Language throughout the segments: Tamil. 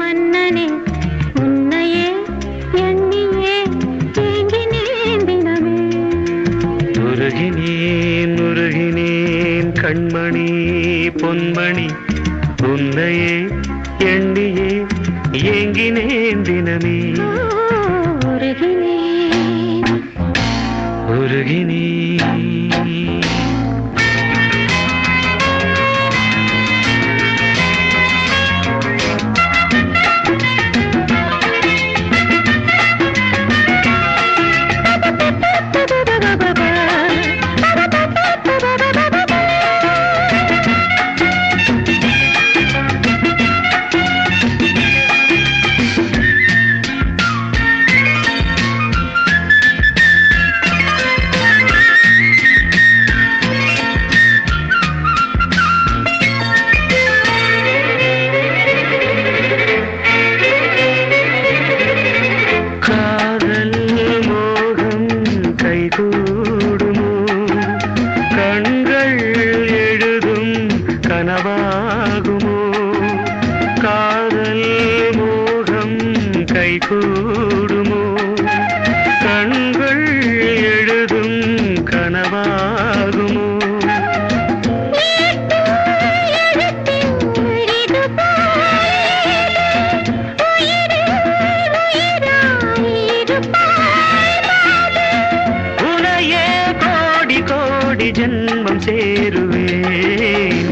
மன்னனே உன்னையே எண்ணியே ஏங்கினேன் தினமே உருகினேன் உருகினேன் கண்மணி பொன்மணி உன்னையே எண்ணியே ஏங்கினேன் தினமே உருகினேன் உருகினேன் காதல் மோகம் கைகூடுமோ கண்கள் எழுதும் கனவாகுமோ காதல் மோகம் கைகூடுமோ கண்கள் எழுதும் கனவாகுமோ உனையே கோடி கோடி ஜென்மம் சேருவேன்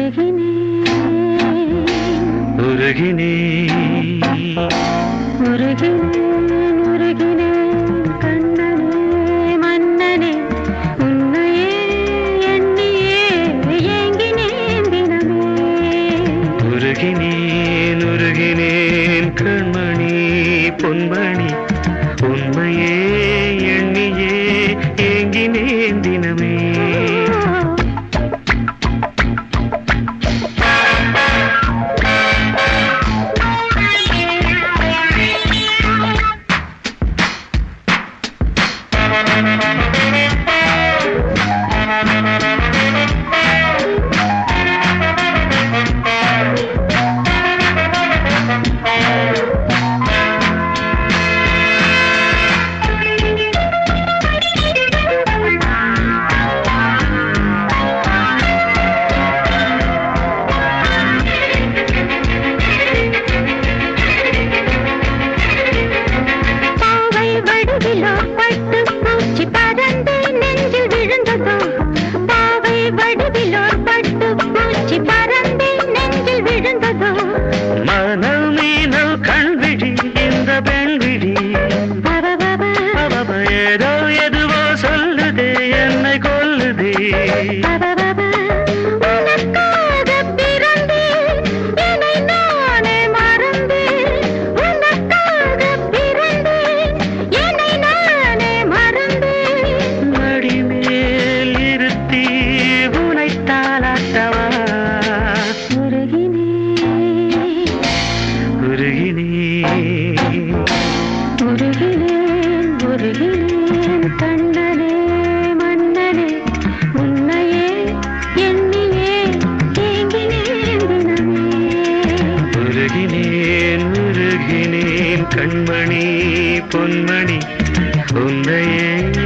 உருகினேன் உருகினேன் உருகினேன் கண்மணி பொன்மணி உண்மையே எண்ணியே ஏங்கினேன் தினமே பாவை வடிவிலோ பட்டு பூச்சி பறந்து நெஞ்சில் விழுந்ததோ பாவை வடிவிலோ பட்டு பூச்சி பறந்து நெஞ்சில் விழுந்ததோ மணல் மீனல் கண்விழி இந்த பெண்விழி பரபர அவ ஏதோ எதுவோ சொல்லுதே என்னை கொல்லுதே பரபர உனக்காக பிறந்தேன் என்னை நானே மறந்தேன் உனக்காக பிறந்தேன் என்னை நானே மறந்தேன் மடிமேல் இருத்தி உனை தாளாட்டவா உருகினேன் உருகினேன் உருகினேன் உருகினேன் கண்ணனே மன்னனே உன்னையே எண்ணியே ஏங்கினேன் தினமே உருகினேன் உருகினேன் கண்மணி பொன்மணி உன்னையே